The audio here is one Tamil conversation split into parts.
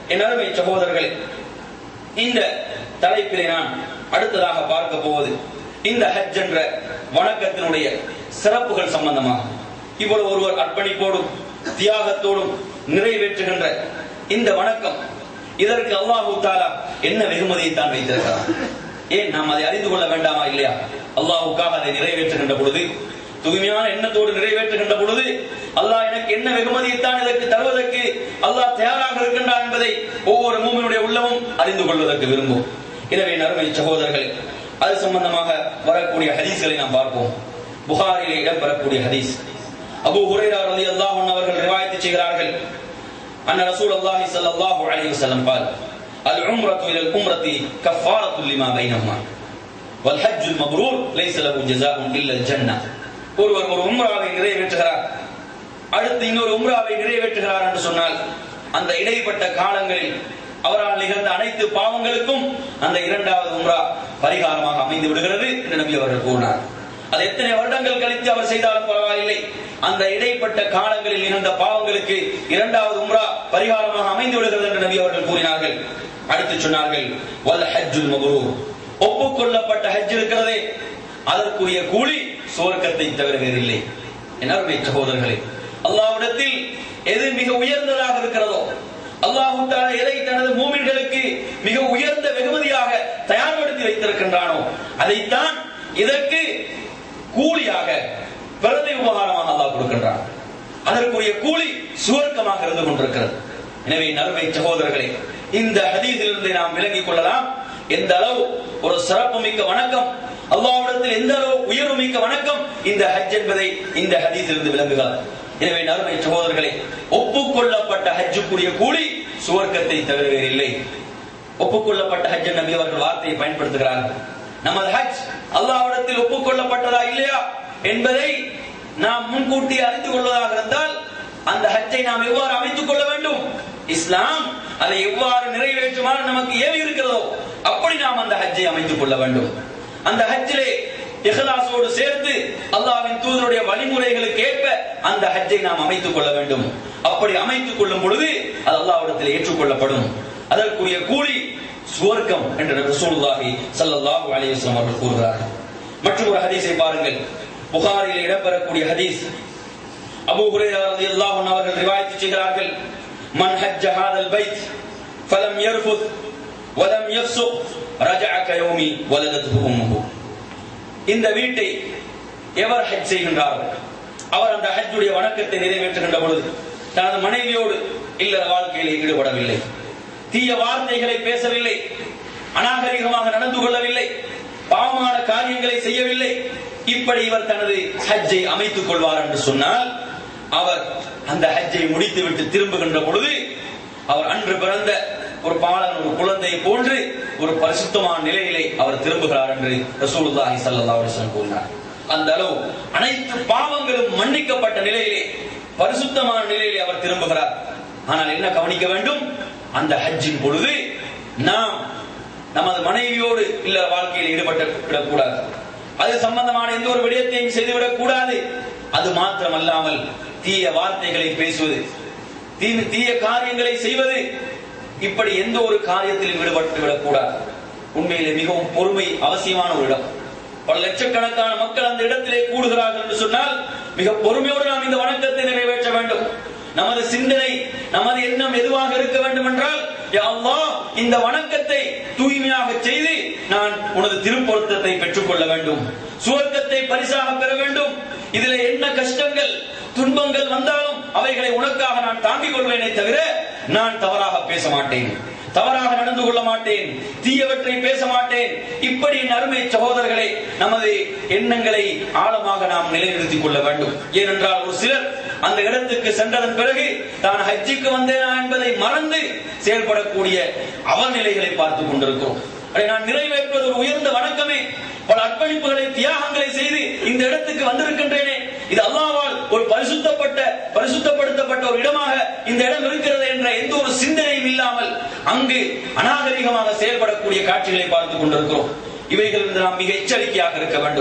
என் அருமை சகோதரர்களே இந்த தலைப்பிலே நான் அடுத்ததாக பார்க்க போவது இந்த ஹஜ் என்ற வணக்கத்தினுடைய சிறப்புகள் சம்பந்தமாக இவ்வளவு ஒருவர் அர்ப்பணிப்போடும் தியாகத்தோடும் நிறைவேற்றுகின்ற இந்த வணக்கம் இதற்கு அல்லாஹு தாலா என்ன வெகுமதியை தான் வைத்திருக்கிறார் ஏன் நாம் அதை அறிந்து கொள்ள வேண்டாமா இல்லையா அல்லாஹுக்காக அதை நிறைவேற்றுகின்ற பொழுது தூய்மையான எண்ணத்தோடு நிறைவேற்றுகின்ற பொழுது அல்லாஹ் எனக்கு என்ன வெகுமதியைத்தான் இதற்கு தருவதற்கு அல்லாஹ் தயாராக இருக்கின்றான் என்பதை ஒவ்வொரு மூமினுடைய உள்ளமும் அறிந்து கொள்வதற்கு விரும்பும் எனவே நறுமை சகோதரர்களே அது சம்பந்தமாக வரக்கூடிய ஹதீஸ்களை நாம் பார்ப்போம் புகாரிலே இடம்பெறக்கூடிய ஹதீஸ் அபு ஹுரைரா ரலியல்லாஹு அன்ஹு அவர்கள் ரிவாயத்து செய்கிறார்கள் அன்ன ரசூல் அல்லாஹி ஸல்லல்லாஹு அலைஹி வஸல்லம் قال العمرة إلى العمرة كفارة لما بينهما والحج المبرور ليس له جزاء إلا الجنة ஒருவர் ஒரு உம்ராவை நிறைவேற்றுகிறார் அடுத்து இன்னொரு உம்ராவை நிறைவேற்றுகிறார் என்று சொன்னால் அந்த இடைப்பட்ட காலங்களில் அவரால் நிகழ்ந்த அனைத்து பாவங்களுக்கும் அந்த இரண்டாவது உம்ரா பரிகாரமாக அமைந்து விடுகிறது என்று நபி அவர்கள் கூறினார் அது எத்தனை வருடங்கள் கழித்து அவர் செய்தாலும் பரவாயில்லை அந்த இடைப்பட்ட காலங்களில் நிகழ்ந்த பாவங்களுக்கு இரண்டாவது உம்ரா பரிகாரமாக அமைந்து விடுகிறது என்று நபி அவர்கள் கூறினார்கள் அடுத்து சொன்னார்கள் வல் ஹஜ்ஜுல் மபரூர் ஒப்புக்கொள்ளப்பட்ட ஹஜ் இருக்கிறதே அதற்குரிய கூலி சுவர்க்கத்தை தவிர வேறில்லை என்ன சகோதரர்களே அல்லாவிடத்தில் எது மிக உயர்ந்ததாக இருக்கிறதோ அல்லாஹு தாலா எதை தனது மூமின்களுக்கு மிக உயர்ந்த வெகுமதியாக தயார்படுத்தி வைத்திருக்கின்றானோ அதைத்தான் இதற்கு கூலியாக பிரதி உபகாரமாக அல்லாஹ் கொடுக்கின்றான் அதற்குரிய கூலி சுவர்க்கமாக இருந்து கொண்டிருக்கிறது எனவே நறுமை சகோதரர்களே இந்த ஹதீஸிலிருந்து நாம் விளங்கிக் கொள்ளலாம் எந்த அளவு ஒரு சிறப்பு மிக்க வணக்கம் அல்லாஹ்விடத்தில் எந்த அளவு உயர்வு மிக்க வணக்கம் இந்த ஹஜ் என்பதை இந்த ஹதீஸிலிருந்து விளங்குகிறார் எனவே நறுமை சகோதரர்களே ஒப்புக்கொள்ளப்பட்ட ஹஜ்ஜுக்குரிய கூலி சுவர்க்கத்தை தவிர வேறில்லை ஒப்புக்கொள்ளப்பட்ட ஹஜ் நபி அவர்கள் வார்த்தையை பயன்படுத்துகிறார்கள் நமது ஹஜ் அல்லாஹ்விடத்தில் ஒப்புக்கொள்ளப்பட்டதா இல்லையா என்பதை நாம் முன்கூட்டி அறிந்து கொள்வதாக இருந்தால் அந்த ஹஜ்ஜை நாம் எவ்வாறு அமைத்துக் கொள்ள வேண்டும் இஸ்லாம் அதை எவ்வாறு நிறைவேற்றுமாறு நமக்கு ஏவி இருக்கிறதோ அப்படி நாம் அந்த ஹஜ்ஜை அமைத்துக் கொள்ள வேண்டும் அந்த ஹஜ்ஜிலே இஹ்லாசோடு சேர்த்து அல்லாஹ்வின் தூதருடைய வழிமுறைகளுக்கு ஏற்ப அந்த ஹஜ்ஜை நாம் அமைத்துக் கொள்ள வேண்டும் அப்படி அமைத்துக் கொள்ளும் பொழுது அது அல்லாஹ்விடத்தில் ஏற்றுக்கொள்ளப்படும் அதற்குரிய கூலி சுவர்க்கம் என்று ரசூலுல்லாஹி ஸல்லல்லாஹு அலைஹி வஸல்லம் அவர்கள் கூறுகிறார்கள் மற்றும் ஒரு ஹதீஸை பாருங்கள் புகாரில் இடம்பெறக்கூடிய ஹதீஸ் அபூ ஹுரைரா ரலியல்லாஹு அன்ஹு அவர்கள் ரிவாயத் செய்கிறார்கள் மன் ஹஜ்ஜ ஹாதல் பைத் ஃபலம் யர்ஃபுத் வலம் யஃசுக் ரஜஅ கயௌமி வலதத்ஹு உம்முஹு இந்த வீட்டை எவர் ஹஜ் செய்கின்றாரோ அவர் அந்த ஹஜ்ஜுடைய வணக்கத்தை நிறைவேற்றுகின்ற பொழுது தனது மனைவியோடு இல்லற வாழ்க்கையிலே ஈடுபடவில்லை தீய வார்த்தைகளை பேசவில்லை அநாகரிகமாக நடந்து கொள்ளவில்லை பாவமான காரியங்களை செய்யவில்லை இப்படி இவர் தனது ஹஜ்ஜை அமைத்துக் கொள்வார் என்று சொன்னால் அவர் அந்த ஹஜ்ஜை முடித்துவிட்டு திரும்புகின்ற பொழுது அவர் அன்று பிறந்த ஒரு பாலன் ஒரு குழந்தை போன்று ஒரு பரிசுத்தமான நிலையிலே அவர் திரும்புகிறார் என்று ரசூலுல்லாஹி ஸல்லல்லாஹு அலைஹி வஸல்லம் கூறினார் அந்த அளவு அனைத்து பாவங்களும் மன்னிக்கப்பட்ட நிலையிலே பரிசுத்தமான நிலையிலே அவர் திரும்புகிறார் ஆனால் என்ன கவனிக்க வேண்டும் அந்த ஹஜ்ஜின் பொழுது நாம் நமது மனைவியோடு இல்ல வாழ்க்கையில் ஈடுபட்டு விடக்கூடாது அது சம்பந்தமான எந்த ஒரு விடயத்தையும் செய்துவிடக் கூடாது அது மாத்திரமல்லாமல் தீய வார்த்தைகளை பேசுவது தீ தீய காரியங்களை செய்வது இப்படி எந்த ஒரு காரியத்திலும் ஈடுபட்டு விடக்கூடாது உண்மையிலே மிகவும் பொறுமை அவசியமான ஒரு இடம் பல லட்சக்கணக்கான மக்கள் அந்த இடத்திலே கூடுகிறார்கள் என்று சொன்னால் மிக பொறுமையோடு நாம் இந்த வணக்கத்தை நிறைவேற்ற வேண்டும் நமது சிந்தனை நமது எண்ணம் எதுவாக இருக்க வேண்டும் என்றால் யா அல்லாஹ் இந்த வணக்கத்தை தூய்மையாக செய்து நான் உனது திருப்பொருத்தத்தை பெற்றுக்கொள்ள வேண்டும் சுவர்க்கத்தை பரிசாக பெற வேண்டும் இதுல என்ன கஷ்டங்கள் துன்பங்கள் வந்தாலும் அவைகளை உனக்காக நான் தாங்கிக் கொள்வேனே தவிர நான் தவறாக பேச மாட்டேன் தவறாக நடந்து கொள்ள மாட்டேன் தீயவற்றை பேச மாட்டேன் இப்படி என் அருமை சகோதரர்களே நமது எண்ணங்களை ஆழமாக நாம் நிலைநிறுத்திக் கொள்ள வேண்டும் ஏனென்றால் ஒரு சிலர் அந்த இடத்துக்கு சென்றதன் பிறகு தான் ஹஜ்ஜிக்கு வந்தேனா என்பதை மறந்து செயல்படக்கூடிய அவநிலைகளை பார்த்துக் கொண்டிருக்கிறோம் அதை நான் நிறைவேற்றுவது ஒரு உயர்ந்த வணக்கமே பல அர்ப்பணிப்புகளை தியாகங்களை செய்து இந்த இடத்துக்கு வந்திருக்கின்றேனே இது அல்லாவால் ஒரு பரிசுத்தப்பட்ட பரிசுத்தப்படுத்தப்பட்ட ஒரு இடமாக இந்த இடம் இருக்கிறது என்ற எந்த ஒரு சிந்தனையும் இல்லாமல் அங்கு அநாகரிகமாக செயல்படக்கூடிய காட்சிகளை பார்த்துக் கொண்டிருக்கிறோம் இவைகளிலிருந்து நாம் மிக எச்சரிக்கையாக இருக்க வேண்டும்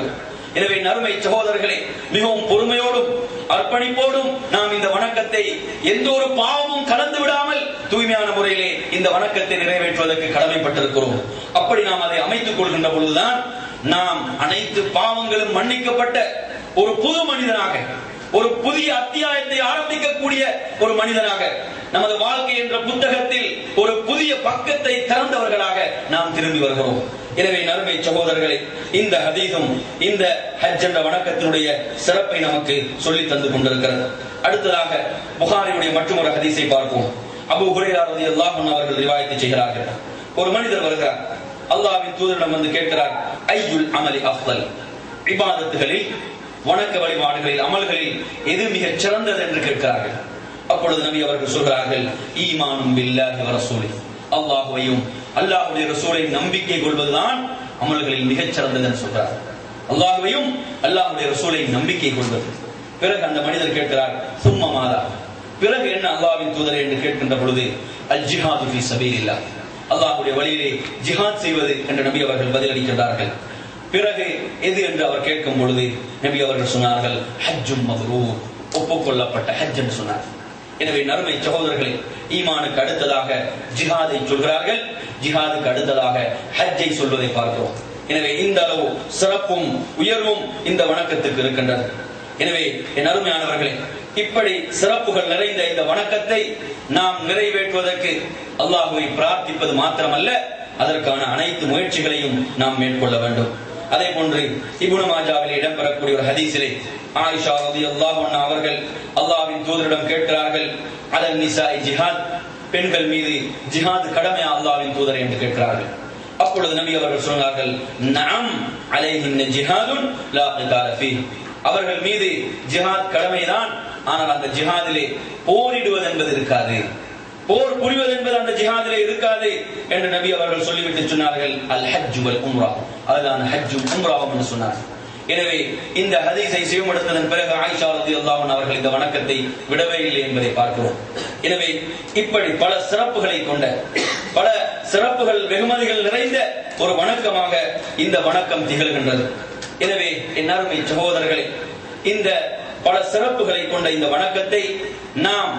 எனவே நறுமை சகோதரர்களே மிகவும் பொறுமையோடும் அர்ப்பணிப்போடும் நாம் இந்த வணக்கத்தை எந்த ஒரு பாவமும் கலந்து விடாமல் தூய்மையான முறையிலே இந்த வணக்கத்தை நிறைவேற்றுவதற்கு கடமைப்பட்டிருக்கிறோம் அப்படி நாம் அதை அமைத்துக் கொள்கின்ற பொழுதுதான் நாம் அனைத்து பாவங்களும் மன்னிக்கப்பட்ட ஒரு புது மனிதனாக ஒரு புதிய அத்தியாயத்தை ஆரம்பிக்கக்கூடிய ஒரு மனிதனாக நமது வாழ்க்கை என்ற புத்தகத்தில் ஒரு புதிய பக்கத்தை திறந்தவர்களாக நாம் திரும்பி வருகிறோம் எனவே நறுமை சகோதரர்களை இந்த ஹதீஸும் இந்த ஹஜ் என்ற வணக்கத்தினுடைய சிறப்பை நமக்கு சொல்லி தந்து கொண்டிருக்கிறது அடுத்ததாக புகாரியுடைய மற்றொரு ஹதீஸை பார்ப்போம் அபு ஹுரைரா ரலியல்லாஹு அன்ஹு அவர்கள் ரிவாயத்தை செய்கிறார்கள் ஒரு மனிதர் வருகிறார் அல்லாஹ்வின் தூதரிடம் வந்து கேட்கிறார் ஐயுல் அமலி அஃதல் இபாதத்துகளில் வணக்க வழிபாடுகளில் அமல்களில் எது மிகச் சிறந்தது என்று கேட்கிறார்கள் அப்பொழுது நபி அவர்கள் சொல்கிறார்கள் ஈமானும் பில்லாஹி வ ரசூலி அல்லாஹுவையும் அல்லாஹ்வுடைய ரசூலை நம்பிக்கை கொள்வதுதான் அமல்களில் மிகச் சிறந்தது என்று சொல்றார் அல்லாஹுவையும் அல்லாஹ்வுடைய ரசூலை நம்பிக்கை கொள்வது பிறகு அந்த மனிதர் கேட்கிறார் சும்மா மாதா பிறகு என்ன அல்லாஹ்வின் தூதர் என்று கேட்கின்ற பொழுது அல் ஜிஹாது ஃபீ சபீலில்லாஹ் அல்லாஹ்வுடைய வழியிலே ஜிஹாத் செய்வது என்று நபி அவர்கள் பதிலளிக்கின்றார்கள் பிறகு எது என்று அவர் கேட்கும் பொழுது நபி அவர்கள் சொன்னார்கள் ஹஜ்ஜும் மப்ரூர் ஒப்புக்கொள்ளப்பட்ட ஹஜ் என்று சொன்னார் எனவே நறுமை சகோதரர்களே ஈமானுக்கு அடுத்ததாக ஜிஹாதை சொல்கிறார்கள் ஜிஹாதுக்கு அடுத்ததாக ஹஜ்ஜை சொல்வதை பார்க்கிறோம் எனவே இந்த அளவு சிறப்பும் உயர்வும் இந்த வணக்கத்துக்கு இருக்கின்றது எனவே என் அருமையானவர்களே இப்படி சிறப்புகள் நிறைந்த இந்த வணக்கத்தை நாம் நிறைவேற்றுவதற்கு அல்லாஹுவை பிரார்த்திப்பது மாத்திரமல்ல அதற்கான அனைத்து முயற்சிகளையும் நாம் மேற்கொள்ள வேண்டும் அதே போன்று இபுனு மாஜாவில் இடம்பெறக்கூடிய ஒரு ஹதீஸிலே ஆயிஷா ரலியல்லாஹு அன்ஹா அவர்கள் அல்லாஹ்வின் தூதரிடம் கேட்கிறார்கள் அதல் நிசாய் ஜிஹாத் பெண்கள் மீது ஜிஹாத் கடமையா அல்லாஹ்வின் தூதர் என்று கேட்கிறார்கள் அப்பொழுது நபி அவர்கள் சொன்னார்கள் நஅம் அலைஹின்ன ஜிஹாதுன் லா கிதால ஃபீஹ் அவர்கள் மீது ஜிஹாத் கடமைதான் ஆனால் அந்த ஜிஹாதிலே போரிடுவது என்பது இருக்காது போர் புரிவது என்பது அந்த ஜிஹாதிலே இருக்காது என்று நபி அவர்கள் சொல்லிவிட்டு சொன்னார்கள் அல் ஹஜ் வல் உம்ரா அதுதான் ஹஜ்ஜும் உம்ராவும் என்று சொன்னார் எனவே இந்த ஹதீஸை செய்யப்படுத்ததன் பிறகு ஆயிஷா ரலியல்லாஹு அன்ஹா அவர்கள் இந்த வணக்கத்தை விடவே இல்லை என்பதை பார்க்கிறோம் எனவே இப்படி பல சிறப்புகளை கொண்ட பல சிறப்புகள் வெகுமதிகள் நிறைந்த ஒரு வணக்கமாக இந்த வணக்கம் திகழ்கின்றது எனவே என் அருமை சகோதரர்களே இந்த பல சிறப்புகளை கொண்ட இந்த வணக்கத்தை நாம்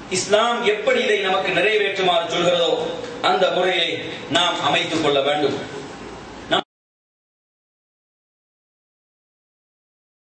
இஸ்லாம் எப்படி இதை நமக்கு நிறைவேற்றுமாறு சொல்கிறதோ அந்த முறையை நாம் அமைத்துக் கொள்ள வேண்டும்